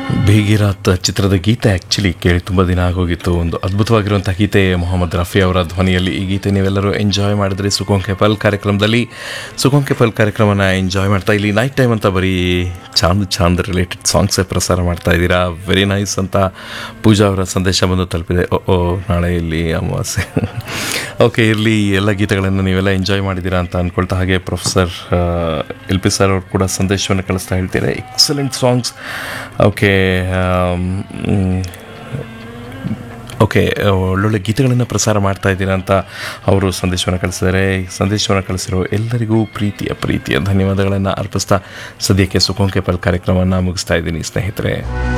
ಬೇಗಿರಾತ್ ಚಿತ್ರದ ಗೀತೆ ಆ್ಯಕ್ಚುಲಿ ಕೇಳಿ ತುಂಬ ದಿನ ಆಗೋಗಿತ್ತು ಒಂದು ಅದ್ಭುತವಾಗಿರುವಂಥ ಗೀತೆ ಮೊಹಮ್ಮದ್ ರಫಿ ಅವರ ಧ್ವನಿಯಲ್ಲಿ ಈ ಗೀತೆ ನೀವೆಲ್ಲರೂ ಎಂಜಾಯ್ ಮಾಡಿದ್ರಿ ಸುಖೋಂ ಕೆಪಲ್ ಕಾರ್ಯಕ್ರಮದಲ್ಲಿ ಸುಖೋಂ ಕೆಪಲ್ ಕಾರ್ಯಕ್ರಮನ ಎಂಜಾಯ್ ಮಾಡ್ತಾ ಇಲ್ಲಿ ನೈಟ್ ಟೈಮ್ ಅಂತ ಬರೀ ಚಾಂದ್ ಚಾಂದ್ ರಿಲೇಟೆಡ್ ಸಾಂಗ್ಸೇ ಪ್ರಸಾರ ಮಾಡ್ತಾ ಇದ್ದೀರಾ ವೆರಿ ನೈಸ್ ಅಂತ ಪೂಜಾ ಅವರ ಸಂದೇಶ ಬಂದು ತಲುಪಿದೆ ಓ ಓ ನಾಳೆ ಇಲ್ಲಿ ಅಮಾವಾಸ್ಯೆ ಓಕೆ ಇರಲಿ ಎಲ್ಲ ಗೀತೆಗಳನ್ನು ನೀವೆಲ್ಲ ಎಂಜಾಯ್ ಮಾಡಿದ್ದೀರಾ ಅಂತ ಅಂದ್ಕೊಳ್ತಾ ಹಾಗೆ ಪ್ರೊಫೆಸರ್ ಎಲ್ ಪಿ ಸರ್ ಅವರು ಕೂಡ ಸಂದೇಶವನ್ನು ಕಳಿಸ್ತಾ ಹೇಳ್ತಾರೆ ಎಕ್ಸಲೆಂಟ್ ಸಾಂಗ್ಸ್ ಓಕೆ ಓಕೆ ಒಳ್ಳೊಳ್ಳೆ ಗೀತೆಗಳನ್ನು ಪ್ರಸಾರ ಮಾಡ್ತಾ ಇದ್ದೀರಾ ಅಂತ ಅವರು ಸಂದೇಶವನ್ನು ಕಳಿಸಿದ್ದಾರೆ ಸಂದೇಶವನ್ನು ಕಳಿಸಿರೋ ಎಲ್ಲರಿಗೂ ಪ್ರೀತಿಯ ಪ್ರೀತಿಯ ಧನ್ಯವಾದಗಳನ್ನು ಅರ್ಪಿಸ್ತಾ ಸದ್ಯಕ್ಕೆ ಸುಖೋಂಕೆಪಲ್ ಕಾರ್ಯಕ್ರಮವನ್ನು ಮುಗಿಸ್ತಾ ಇದ್ದೀನಿ ಸ್ನೇಹಿತರೆ